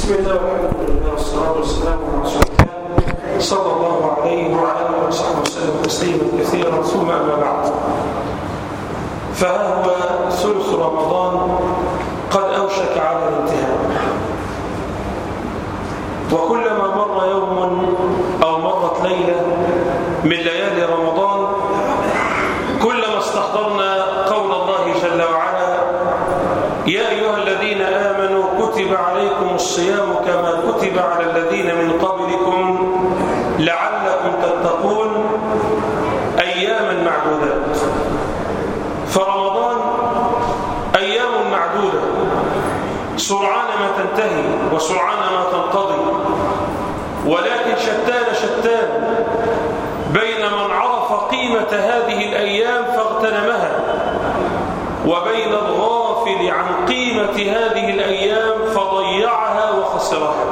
بسم الله والحمد لله والصلاة والسلام على رسول الله صلى الله عليه وعلى آله وصحبه وسلم تسليما كثيرا ثم أما بعد فها هو ثلث رمضان قد أوشك على الانتهاء وكلما مر يوم أو مرت ليلة من ليالي رمضان كلما استحضرنا قول الله جل وعلا يا أيها الذين آمنوا كتب عليكم الصيام كما كتب على الذين من قبلكم لعلكم تتقون أياما معدودات فرمضان أيام معدودة سرعان ما تنتهي وسرعان ما تنقضي ولكن شتان شتان بين من عرف قيمة هذه الأيام فاغتنمها وبين الغافل عن قيمة هذه الأيام فضيعها وخسرها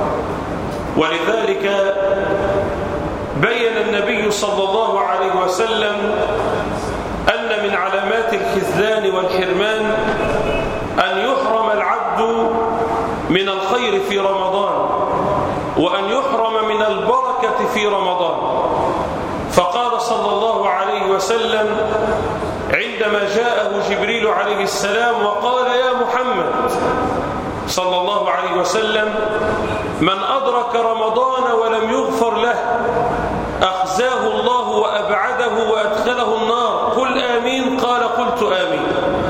ولذلك بين النبي صلى الله عليه وسلم أن من علامات الخذلان والحرمان أن يحرم العبد من الخير في رمضان وأن يحرم من البركة في رمضان فقال صلى الله عليه وسلم عندما جاءه جبريل عليه السلام وقال يا محمد صلى الله عليه وسلم من أدرك رمضان ولم يغفر له أخزاه الله وأبعده وأدخله النار قل آمين قال قلت آمين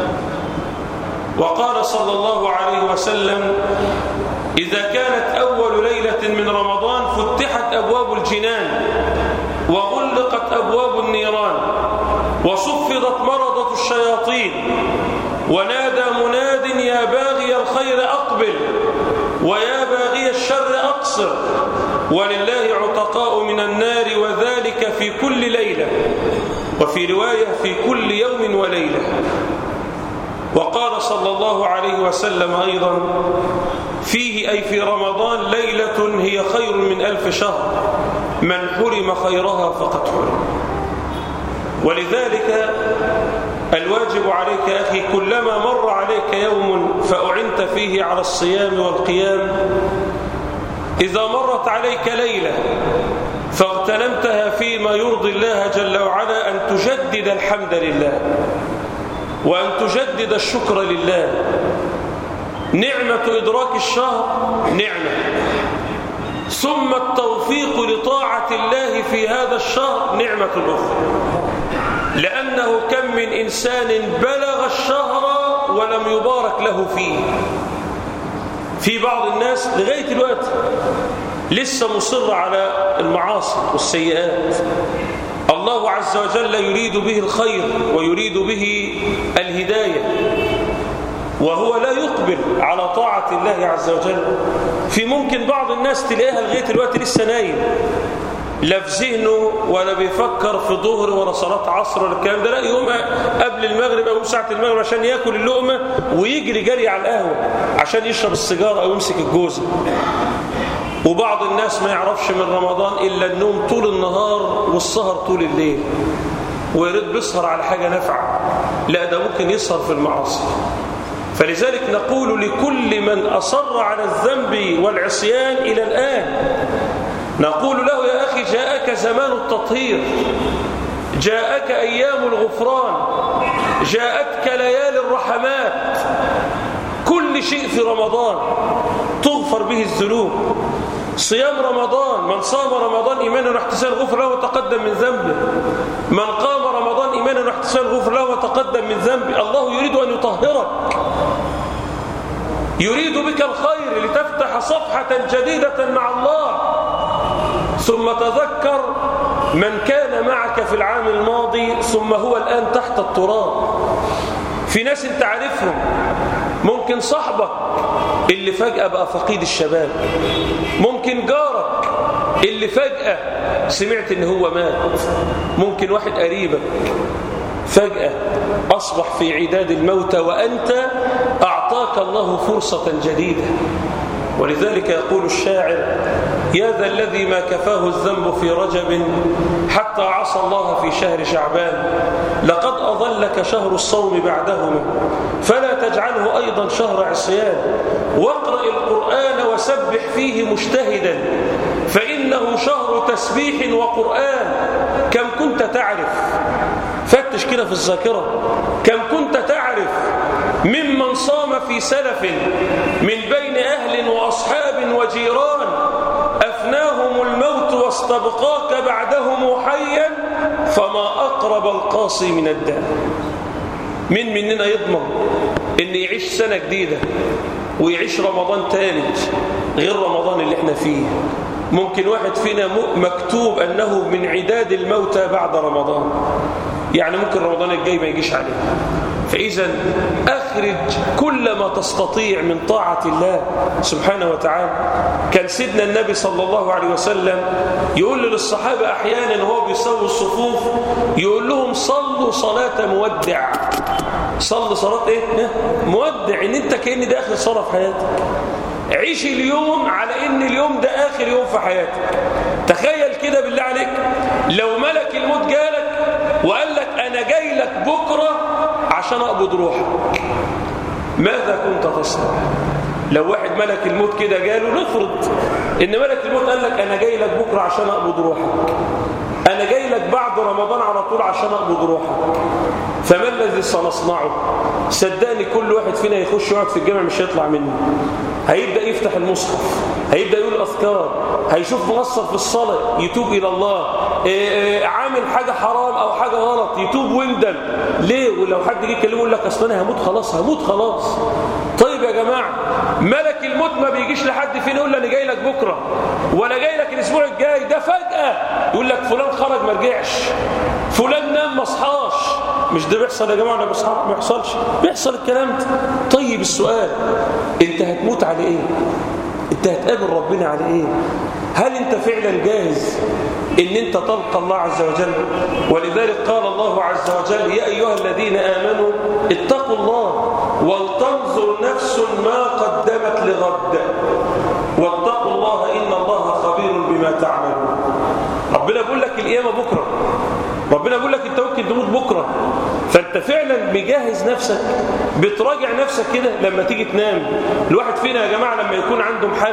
وقال صلى الله عليه وسلم إذا كانت أول ليلة من رمضان فتحت أبواب الجنان وغلقت أبواب النيران وصفدت مرضة الشياطين ونادى مناد يا باغي الخير أقبل ويا باغي الشر أقصر ولله عتقاء من النار وذلك في كل ليلة وفي رواية في كل يوم وليلة وقال صلى الله عليه وسلم أيضا فيه أي في رمضان ليلة هي خير من ألف شهر من حرم خيرها فقد حرم ولذلك الواجب عليك أخي كلما مر عليك يوم فأعنت فيه على الصيام والقيام إذا مرت عليك ليلة فاغتنمتها فيما يرضي الله جل وعلا أن تجدد الحمد لله وأن تجدد الشكر لله نعمة إدراك الشهر نعمة ثم التوفيق لطاعة الله في هذا الشهر نعمة أخرى لأنه كم من إنسان بلغ الشهر ولم يبارك له فيه في بعض الناس لغاية الوقت لسه مصر على المعاصي والسيئات الله عز وجل يريد به الخير ويريد به الهداية وهو لا يقبل على طاعة الله عز وجل في ممكن بعض الناس تلاقيها لغاية الوقت لسه نايم لا في ذهنه ولا بيفكر في ظهر ولا صلاة عصر ولا الكلام ده لا يقوم قبل المغرب أو ساعة المغرب عشان ياكل اللقمة ويجري جري على القهوة عشان يشرب السيجارة أو يمسك الجوزة وبعض الناس ما يعرفش من رمضان إلا النوم طول النهار والسهر طول الليل ويريد بيسهر على حاجة نافعة لا ده ممكن يسهر في المعاصي فلذلك نقول لكل من أصر على الذنب والعصيان إلى الآن نقول له يا أخي جاءك زمان التطهير جاءك أيام الغفران جاءتك ليالي الرحمات كل شيء في رمضان تغفر به الذنوب صيام رمضان من صام رمضان إيمانا واحتسابا غفر له وتقدم من ذنبه من قام رمضان إيمانا واحتسابا غفر له وتقدم من ذنبه الله يريد أن يطهرك يريد بك الخير لتفتح صفحة جديدة مع الله ثم تذكر من كان معك في العام الماضي ثم هو الآن تحت التراب في ناس انت عارفهم ممكن صاحبك اللي فجأة بقى فقيد الشباب ممكن جارك اللي فجأة سمعت ان هو مات ممكن واحد قريبك فجأة أصبح في عداد الموت وأنت أعطاك الله فرصة جديدة ولذلك يقول الشاعر يا ذا الذي ما كفاه الذنب في رجب حتى عصى الله في شهر شعبان لقد أظلك شهر الصوم بعدهما فلا تجعله أيضا شهر عصيان واقرأ القرآن وسبح وسبح فيه مجتهدا فإنه شهر تسبيح وقرآن كم كنت تعرف فتش كده في الذاكرة كم كنت تعرف ممن صام في سلف من بين أهل وأصحاب وجيران أفناهم الموت واستبقاك بعدهم حيا فما أقرب القاصي من الدم من مننا يضمن ان يعيش سنة جديدة ويعيش رمضان ثالث غير رمضان اللي احنا فيه ممكن واحد فينا مكتوب أنه من عداد الموتى بعد رمضان يعني ممكن رمضان الجاي ما يجيش عليه فإذا أخرج كل ما تستطيع من طاعة الله سبحانه وتعالى كان سيدنا النبي صلى الله عليه وسلم يقول للصحابة أحيانا وهو بيسوي الصفوف يقول لهم صلوا صلاة مودع صلي صلاة ايه مودع ان انت كأن ده اخر صلاة في حياتك عيش اليوم على ان اليوم ده اخر يوم في حياتك تخيل كده بالله عليك لو ملك الموت جالك وقال لك انا جاي لك بكرة عشان اقبض روحك ماذا كنت تصنع لو واحد ملك الموت كده جاله نفرض ان ملك الموت قال لك انا جاي لك بكرة عشان اقبض روحك انا جاي لك بعد رمضان على طول عشان اقبض روحك فما الذي سنصنعه صدقني كل واحد فينا يخش يقعد في الجامع مش هيطلع منه هيبدأ يفتح المصحف هيبدأ يقول أذكار هيشوف مقصر في الصلاة يتوب إلى الله إيه إيه عامل حاجة حرام أو حاجة غلط يتوب ويندم ليه ولو حد جه يكلمه يقول لك أصل أنا هموت خلاص هموت خلاص طيب يا جماعة ملك الموت ما بيجيش لحد فينا يقول له أنا جاي لك بكرة ولا جاي لك الأسبوع الجاي ده فجأة يقول لك فلان خرج ما رجعش فلان نام ما صحاش مش ده بيحصل يا جماعة ولا ما بيحصلش بيحصل الكلام ده طيب السؤال انت هتموت على ايه انت هتقابل ربنا على ايه هل انت فعلا جاهز ان انت تلقى الله عز وجل ولذلك قال الله عز وجل يا ايها الذين امنوا اتقوا الله ولتنظر نفس ما قدمت لغد واتقوا الله ان الله خبير بما تعملون ربنا بيقول لك القيامه بكره ربنا بيقول لك انت ممكن تموت بكره فانت فعلا مجهز نفسك بتراجع نفسك كده لما تيجي تنام الواحد فينا يا جماعه لما يكون عنده محل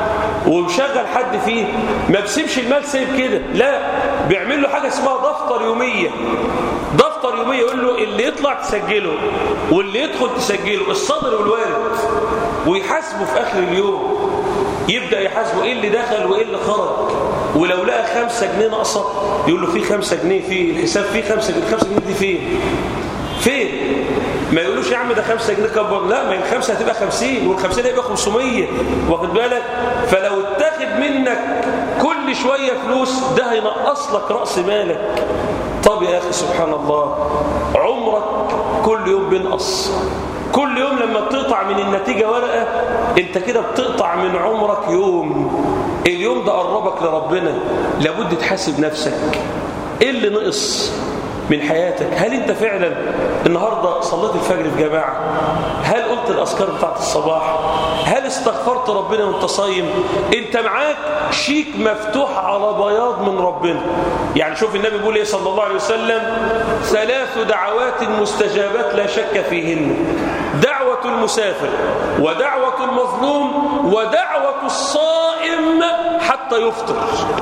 ومشغل حد فيه ما بيسيبش المال سايب كده لا بيعمل له حاجه اسمها دفتر يوميه دفتر يوميه يقول له اللي يطلع تسجله واللي يدخل تسجله الصدر والوارد ويحاسبه في اخر اليوم يبدأ يحاسبه ايه اللي دخل وايه اللي خرج ولو لقى خمسة جنيه ناقصة يقول له في خمسة جنيه في الحساب فيه خمسة جنيه خمسة جنيه دي فين فين ما يقولوش يا عم ده خمسة جنيه كبر لا ما الخمسة هتبقى خمسين والخمسين هيبقى خمسمية واخد بالك فلو اتاخد منك كل شوية فلوس ده هينقص لك رأس مالك طب يا أخي سبحان الله عمرك كل يوم بينقص كل يوم لما بتقطع من النتيجة ورقة انت كده بتقطع من عمرك يوم اليوم ده قربك لربنا لابد تحاسب نفسك ايه اللي نقص من حياتك هل انت فعلا النهاردة صليت الفجر في جماعة هل قلت الأذكار بتاعت الصباح هل استغفرت ربنا وانت صايم انت معاك شيك مفتوح على بياض من ربنا يعني شوف النبي بيقول ايه صلى الله عليه وسلم ثلاث دعوات مستجابات لا شك فيهن دعوة المسافر ودعوة المظلوم ودعوة الصائم حتى يفطر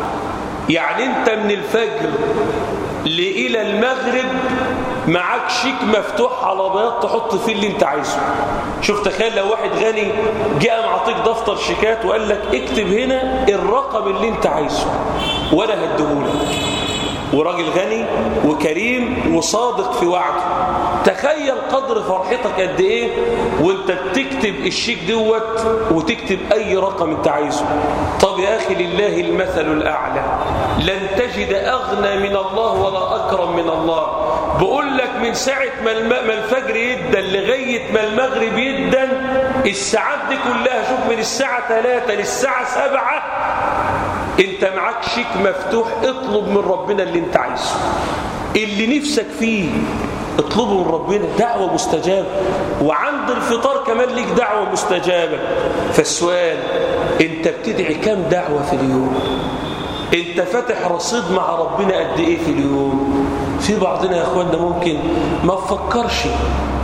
يعني انت من الفجر إلى المغرب معاك شيك مفتوح على بياض تحط فيه اللي انت عايزه شوف تخيل لو واحد غني جاء معطيك دفتر شيكات وقال لك اكتب هنا الرقم اللي انت عايزه وانا هديهولك وراجل غني وكريم وصادق في وعده تخيل قدر فرحتك قد ايه وانت بتكتب الشيك دوت وتكتب اي رقم انت عايزه طب يا اخي لله المثل الاعلى لن تجد اغنى من الله ولا اكرم من الله بقول لك من ساعه ما الفجر يدن لغايه ما المغرب يدن الساعات دي كلها شوف من الساعه 3 للساعه 7 انت معاك شيك مفتوح اطلب من ربنا اللي انت عايزه اللي نفسك فيه اطلبه من ربنا دعوة مستجابة وعند الفطار كمان ليك دعوة مستجابة فالسؤال انت بتدعي كم دعوة في اليوم انت فاتح رصيد مع ربنا قد ايه في اليوم في بعضنا يا اخواننا ممكن ما تفكرش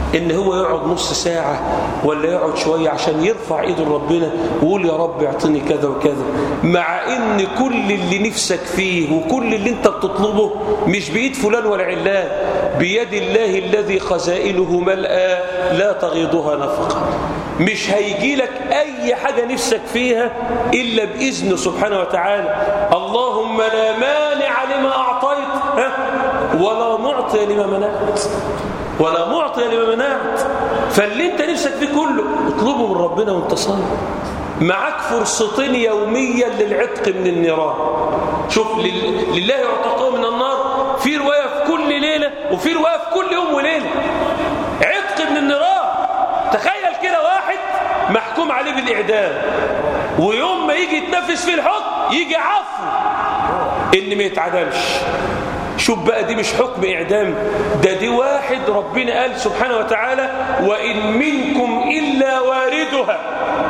ان هو يقعد نص ساعة ولا يقعد شوية عشان يرفع ايده لربنا ويقول يا رب اعطني كذا وكذا مع ان كل اللي نفسك فيه وكل اللي انت بتطلبه مش بإيد فلان ولا علان بيد الله الذي خزائنه ملأى لا تغيضها نفقا مش هيجي لك أي حاجة نفسك فيها إلا بإذنه سبحانه وتعالى اللهم لا مانع لما أعطيت ها؟ ولا معطي لما منعت ولا معطي لما منعت فاللي انت نفسك فيه كله اطلبه من ربنا وانت صالح معاك فرصتين يوميا للعتق من النيران شوف لله يعتقه من النار في رواية في كل ليلة وفي رواية في كل يوم وليلة عتق من النيران تخيل كده واحد محكوم عليه بالإعدام ويوم ما يجي يتنفس فيه الحكم يجي عفو إن ما يتعدمش شوف بقى دي مش حكم إعدام ده دي واحد ربنا قال سبحانه وتعالى وإن منكم إلا واردها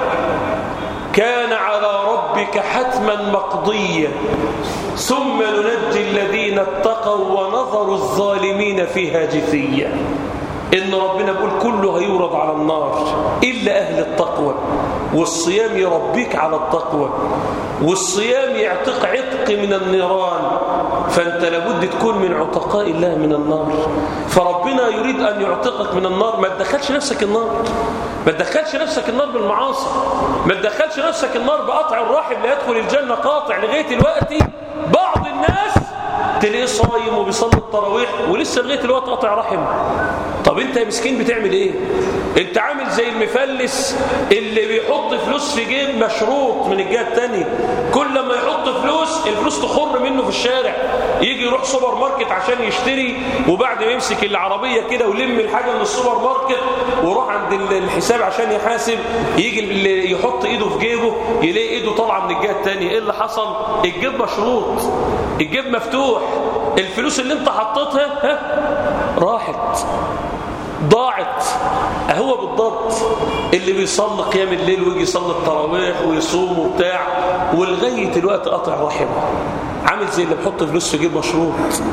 كان على ربك حتما مقضيا ثم ننجي الذين اتقوا ونظر الظالمين فيها جثيا إن ربنا بيقول كله هيورد على النار إلا أهل التقوى والصيام يربيك على التقوى والصيام يعتق عتق من النيران فأنت لابد تكون من عتقاء الله من النار فربنا يريد أن يعتقك من النار ما تدخلش نفسك النار ما تدخلش نفسك النار بالمعاصي ما تدخلش نفسك النار بقطع الراحم لا يدخل الجنة قاطع لغاية الوقت بعض الناس تلاقيه صايم وبيصلي التراويح ولسه لغايه الوقت قاطع رحم طب انت يا مسكين بتعمل ايه انت عامل زي المفلس اللي بيحط فلوس في جيب مشروط من الجهه الثانيه كل ما يحط فلوس الفلوس تخر منه في الشارع يجي يروح سوبر ماركت عشان يشتري وبعد ما يمسك العربيه كده ويلم الحاجه من السوبر ماركت ويروح عند الحساب عشان يحاسب يجي اللي يحط ايده في جيبه يلاقي ايده طالعه من الجهه الثانيه ايه اللي حصل الجيب مشروط الجيب مفتوح الفلوس اللي انت حطيتها ها راحت ضاعت اهو بالضبط اللي بيصلي قيام الليل ويجي يصلي التراويح ويصوم وبتاع ولغايه الوقت قطع رحمه عامل زي اللي بيحط فلوس في جيب مشروط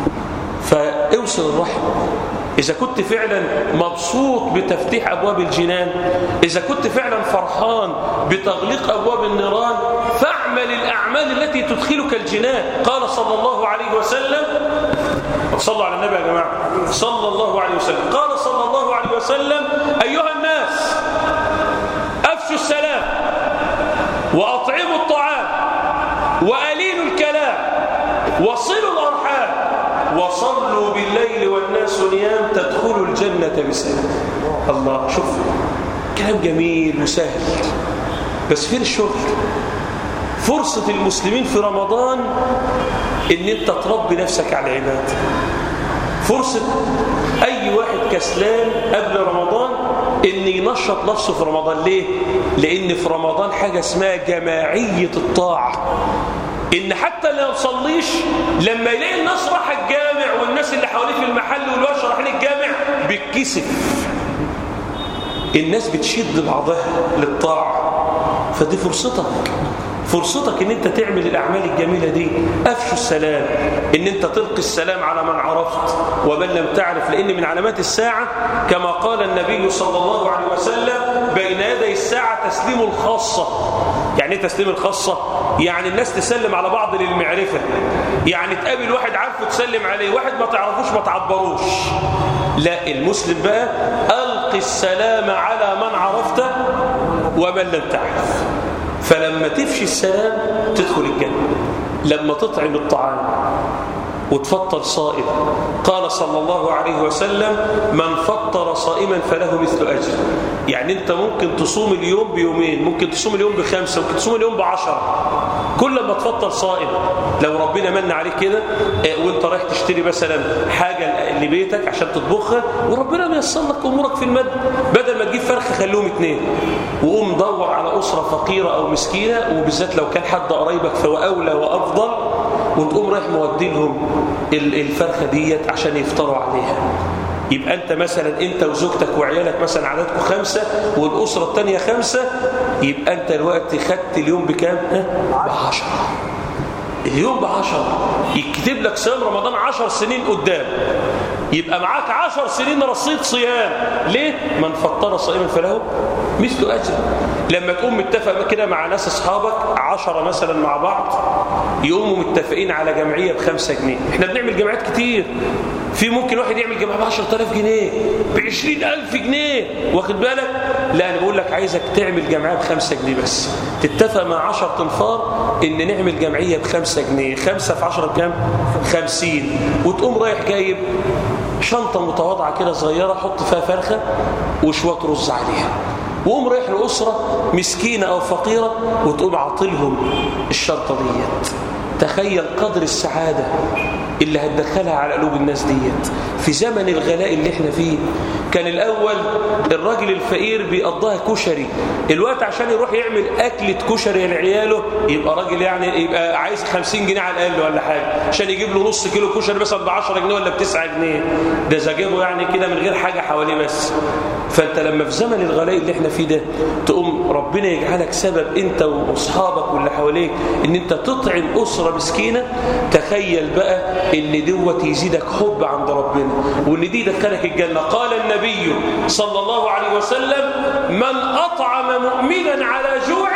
فاوصل الرحم إذا كنت فعلا مبسوط بتفتيح أبواب الجنان إذا كنت فعلا فرحان بتغليق أبواب النيران فاعمل الأعمال التي تدخلك الجنان قال صلى الله عليه وسلم صلوا على النبي يا جماعة صلى الله عليه وسلم قال صلى الله عليه وسلم أيها الناس أفشوا السلام وأطعموا الطعام وألينوا الكلام وصلوا الأرحام وصلوا بالليل والناس نيام تدخلوا الجنة بسلام الله شوف كلام جميل وسهل بس فين الشغل فرصة المسلمين في رمضان ان انت تربي نفسك على العبادة فرصة اي واحد كسلان قبل رمضان ان ينشط نفسه في رمضان ليه لان في رمضان حاجة اسمها جماعية الطاعة ان حتى اللي ما يصليش لما يلاقي الناس راح الجامع والناس اللي حواليه في المحل والورشه رايحين الجامع بيتكسف الناس بتشد بعضها للطاعه فدي فرصتك فرصتك ان انت تعمل الاعمال الجميله دي افشوا السلام ان انت تلقي السلام على من عرفت ومن لم تعرف لان من علامات الساعه كما قال النبي صلى الله عليه وسلم بين يدي الساعه تسليم الخاصه يعني ايه تسليم الخاصه يعني الناس تسلم على بعض للمعرفه يعني تقابل واحد عارفه تسلم عليه واحد ما تعرفوش ما تعبروش لا المسلم بقى القي السلام على من عرفته ومن لم تعرف فلما تفشي السلام تدخل الجنة لما تطعم الطعام وتفطر صائم قال صلى الله عليه وسلم من فطر صائما فله مثل أجر يعني أنت ممكن تصوم اليوم بيومين ممكن تصوم اليوم بخمسة ممكن تصوم اليوم بعشرة كل ما تفطر صائم لو ربنا من عليك كده وانت رايح تشتري مثلا حاجة لبيتك عشان تطبخها وربنا ميسر لك أمورك في المد بدل ما تجيب فرخة خلوهم اتنين وقوم دور على أسرة فقيرة أو مسكينة وبالذات لو كان حد قريبك فهو أولى وأفضل وتقوم رايح مودي لهم الفرخة ديت عشان يفطروا عليها يبقى أنت مثلا أنت وزوجتك وعيالك مثلا عددكم خمسة والأسرة الثانية خمسة يبقى أنت الوقت خدت اليوم بكام؟ بعشرة اليوم بعشرة يكتب لك صيام رمضان عشر سنين قدام يبقى معاك عشر سنين رصيد صيام ليه؟ من فطر صائما فله مثل أجر لما تقوم متفق كده مع ناس أصحابك عشرة مثلا مع بعض يقوموا متفقين على جمعية بخمسة جنيه احنا بنعمل جمعيات كتير في ممكن واحد يعمل جمعية ب 10000 جنيه ب 20000 جنيه واخد بالك لا انا بقول لك عايزك تعمل جمعيه بخمسة جنيه بس تتفق مع 10 تنفار ان نعمل جمعيه بخمسة جنيه خمسة في 10 بكام 50 وتقوم رايح جايب شنطه متواضعه كده صغيره حط فيها فرخه وشويه رز عليها وقوم رايح لأسرة مسكينة أو فقيرة وتقوم عاطلهم الشنطة ديت تخيل قدر السعادة اللي هتدخلها على قلوب الناس ديت في زمن الغلاء اللي احنا فيه كان الأول الراجل الفقير بيقضاها كشري الوقت عشان يروح يعمل أكلة كشري لعياله يبقى راجل يعني يبقى عايز 50 جنيه على الأقل ولا حاجة عشان يجيب له نص كيلو كشري مثلا ب 10 جنيه ولا ب 9 جنيه ده زجاجه يعني كده من غير حاجة حواليه بس فأنت لما في زمن الغلاء اللي احنا فيه ده تقوم ربنا يجعلك سبب أنت وأصحابك واللي حواليك إن أنت تطعم أسرة مسكينة تخيل بقى إن دوت يزيدك حب عند ربنا وإن دي يدخلك الجنة قال النبي صلى الله عليه وسلم من أطعم مؤمنا على جوع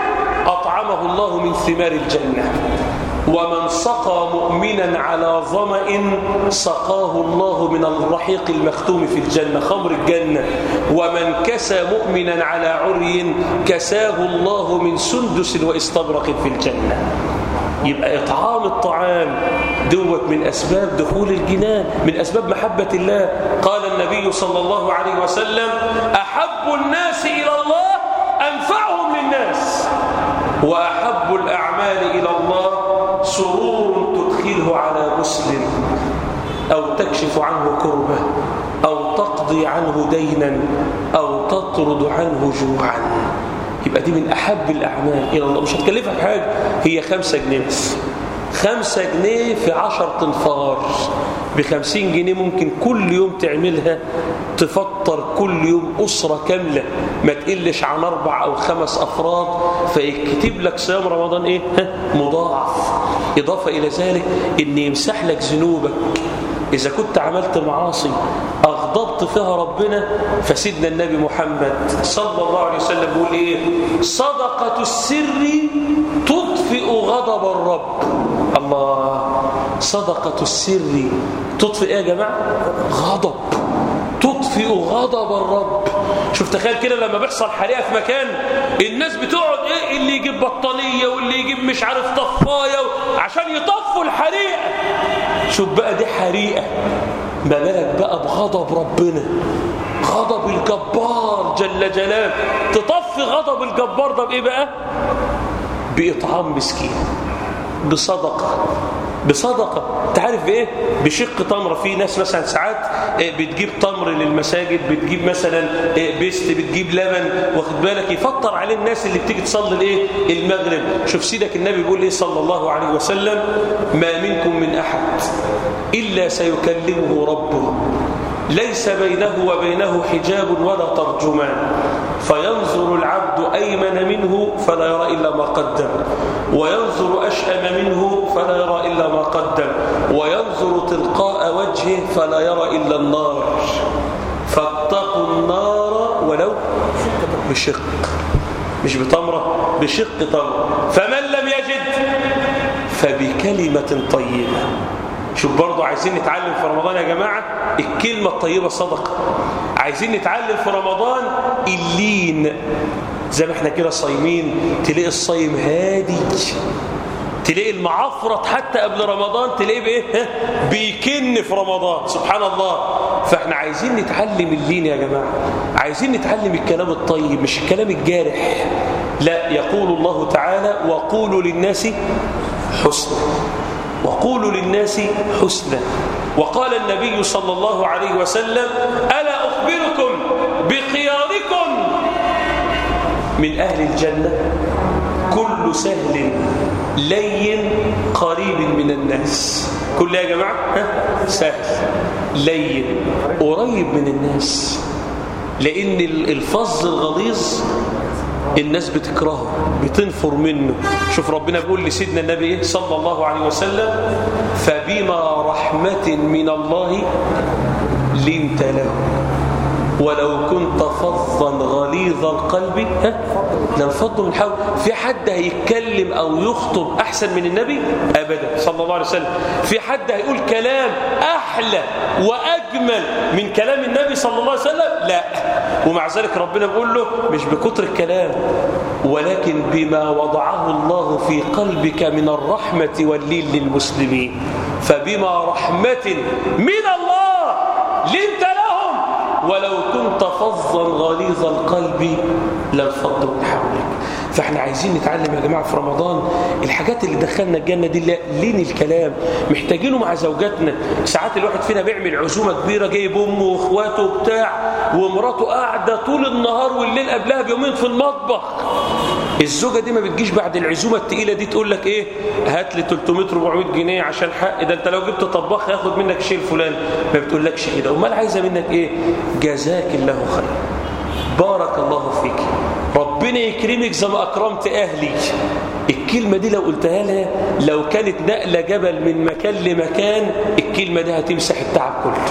أطعمه الله من ثمار الجنة ومن سقى مؤمنا على ظمأ سقاه الله من الرحيق المختوم في الجنة خمر الجنة ومن كسى مؤمنا على عري كساه الله من سندس واستبرق في الجنة يبقى إطعام الطعام دوت من أسباب دخول الجنان من أسباب محبة الله قال النبي صلى الله عليه وسلم أحب الناس إلى الله أنفعهم للناس وأحب الأعمال إلى الله سرور تدخله على مسلم أو تكشف عنه كربة أو تقضي عنه دينا أو تطرد عنه جوعا يبقى دي من أحب الأعمال إلى الله مش هتكلفك حاجة هي خمسة جنيه بس خمسة جنيه في عشر تنفار بخمسين جنيه ممكن كل يوم تعملها تفطر كل يوم أسرة كاملة ما تقلش عن أربع أو خمس أفراد فيكتب لك صيام رمضان إيه؟ مضاعف إضافة إلى ذلك إن يمسح لك ذنوبك إذا كنت عملت معاصي أغضبت فيها ربنا فسيدنا النبي محمد صلى الله عليه وسلم بيقول إيه صدقة السر تطفئ غضب الرب الله صدقة السر تطفئ إيه يا جماعة غضب تطفئ غضب الرب شوف تخيل كده لما بيحصل حريقه في مكان الناس بتقعد ايه اللي يجيب بطانيه واللي يجيب مش عارف طفايه عشان يطفوا الحريقه شوف بقى دي حريقه ما بالك بقى بغضب ربنا غضب الجبار جل جلاله تطفي غضب الجبار ده بايه بقى باطعام مسكين بصدقه بصدقة تعرف بايه بشق تمرة في ناس مثلا ساعات بتجيب تمر للمساجد بتجيب مثلا بيست بتجيب لبن واخد بالك يفطر عليه الناس اللي بتيجي تصلي الايه المغرب شوف سيدك النبي بيقول ايه صلى الله عليه وسلم ما منكم من احد الا سيكلمه ربه ليس بينه وبينه حجاب ولا ترجمان فينظر العبد أيمن منه فلا يرى إلا ما قدم وينظر أشأم منه فلا يرى إلا ما قدم وينظر تلقاء وجهه فلا يرى إلا النار فاتقوا النار ولو بشق مش بتمرة بشق تمرة فمن لم يجد فبكلمة طيبة شوف برضو عايزين نتعلم في رمضان يا جماعة الكلمة الطيبة صدقة عايزين نتعلم في رمضان اللين زي ما احنا كده صايمين تلاقي الصايم هادي تلاقي المعفرط حتى قبل رمضان تلاقيه بايه بيكن في رمضان سبحان الله فاحنا عايزين نتعلم اللين يا جماعة عايزين نتعلم الكلام الطيب مش الكلام الجارح لا يقول الله تعالى وقولوا للناس حسنا وقولوا للناس حسنا وقال النبي صلى الله عليه وسلم ألا أخبركم بخياركم من أهل الجنة كل سهل لين قريب من الناس كل يا جماعة سهل لين قريب من الناس لأن الفظ الغليظ الناس بتكرهه بتنفر منه شوف ربنا بيقول لسيدنا النبي صلى الله عليه وسلم فبما رحمة من الله لنت له ولو كنت فظا غليظ القلب ها لانفضوا من حول في حد هيتكلم او يخطب احسن من النبي ابدا صلى الله عليه وسلم في حد هيقول كلام احلى واجمل من كلام النبي صلى الله عليه وسلم لا ومع ذلك ربنا بيقول له مش بكتر الكلام ولكن بما وضعه الله في قلبك من الرحمه واللين للمسلمين فبما رحمه من الله لنت لهم ولو كنت فظا غليظ القلب لانفضوا من حولك فاحنا عايزين نتعلم يا جماعه في رمضان الحاجات اللي دخلنا الجنه دي اللي لين الكلام محتاجينه مع زوجاتنا ساعات الواحد فينا بيعمل عزومه كبيره جايب امه واخواته وبتاع ومراته قاعده طول النهار والليل قبلها بيومين في المطبخ الزوجه دي ما بتجيش بعد العزومه الثقيله دي تقول لك ايه هات لي 300 400 جنيه عشان حق ده انت لو جبت طباخ هياخد منك شيء الفلاني ما بتقولكش كده امال عايزه منك ايه جزاك الله خير بارك الله فيك ربنا يكرمك زي ما اكرمت اهلي الكلمه دي لو قلتها لها لو كانت نقله جبل من مكان لمكان الكلمه دي هتمسح التعب كله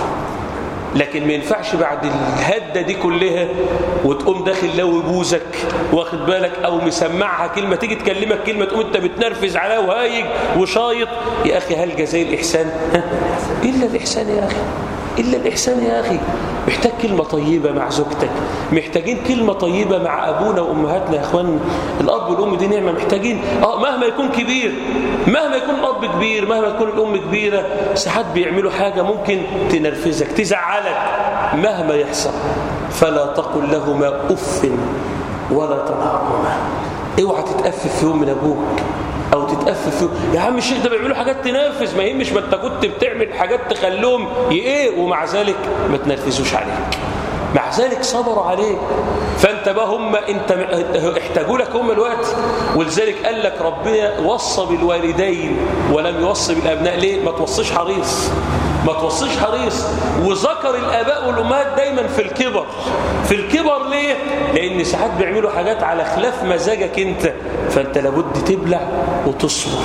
لكن ما ينفعش بعد الهدة دي كلها وتقوم داخل لو بوزك واخد بالك او مسمعها كلمة تيجي تكلمك كلمة تقوم انت بتنرفز عليها وهايج وشايط يا اخي هل جزاء الاحسان ها؟ الا الاحسان يا اخي إلا الإحسان يا أخي محتاج كلمة طيبة مع زوجتك محتاجين كلمة طيبة مع أبونا وأمهاتنا يا أخوان الأب والأم دي نعمة محتاجين آه مهما يكون كبير مهما يكون الأب كبير مهما يكون الأم كبيرة ساعات بيعملوا حاجة ممكن تنرفزك تزعلك مهما يحصل فلا تقل لهما أف ولا تنهرهما اوعى تتأفف في يوم من أبوك او تتأفف فيه يا عم الشيخ ده بيعملوا حاجات تنافس ما يهمش ما انت كنت بتعمل حاجات تخليهم ايه ومع ذلك ما تنرفزوش عليك مع ذلك صبروا عليك فانت بقى هم انت احتاجوا لك هم الوقت ولذلك قال لك ربنا وصى بالوالدين ولم يوصي بالابناء ليه ما توصيش حريص ما توصيش حريص وذكر الاباء والامهات دايما في الكبر في الكبر ليه لان ساعات بيعملوا حاجات على خلاف مزاجك انت فانت لابد تبلع وتصبر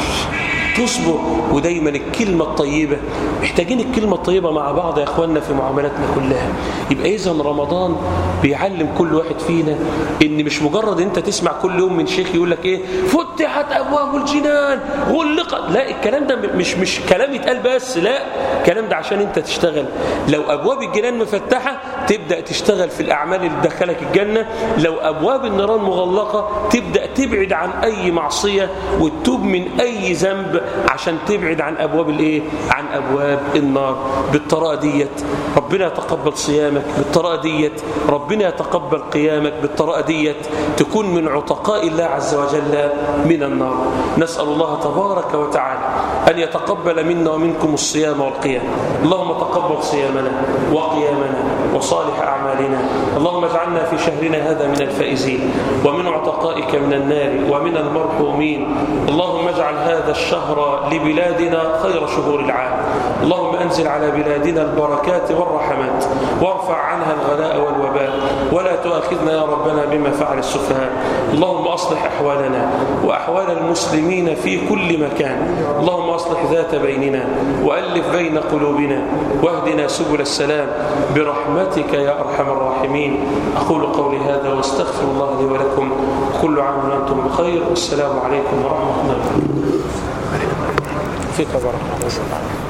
تصبر ودايما الكلمة الطيبة محتاجين الكلمة الطيبة مع بعض يا أخواننا في معاملاتنا كلها يبقى إذا رمضان بيعلم كل واحد فينا إن مش مجرد أنت تسمع كل يوم من شيخ يقول لك إيه فتحت أبواب الجنان غلقت لا الكلام ده مش مش كلام يتقال بس لا الكلام ده عشان أنت تشتغل لو أبواب الجنان مفتحة تبدأ تشتغل في الأعمال اللي تدخلك الجنة لو أبواب النيران مغلقة تبدأ تبعد عن أي معصية وتتوب من أي ذنب عشان تبعد عن أبواب الإيه؟ عن أبواب النار بالطريقة ديت ربنا يتقبل صيامك بالطريقة ديت ربنا يتقبل قيامك بالطريقة ديت تكون من عتقاء الله عز وجل من النار نسأل الله تبارك وتعالى أن يتقبل منا ومنكم الصيام والقيام اللهم تقبل صيامنا وقيامنا وصالح أعمالنا اللهم اجعلنا في شهرنا هذا من الفائزين ومن عتقائك من النار ومن المرحومين اللهم اجعل هذا الشهر لبلادنا خير شهور العام اللهم أنزل على بلادنا البركات والرحمات وارفع عنها الغلاء والوباء ولا تؤاخذنا يا ربنا بما فعل السفهاء اللهم أصلح أحوالنا وأحوال المسلمين في كل مكان اللهم أصلح ذات بيننا وألف بين قلوبنا واهدنا سبل السلام برحمتك يا أرحم الراحمين أقول قولي هذا واستغفر الله لي ولكم كل عام وأنتم بخير والسلام عليكم ورحمة الله وبركاته فيك بارك الله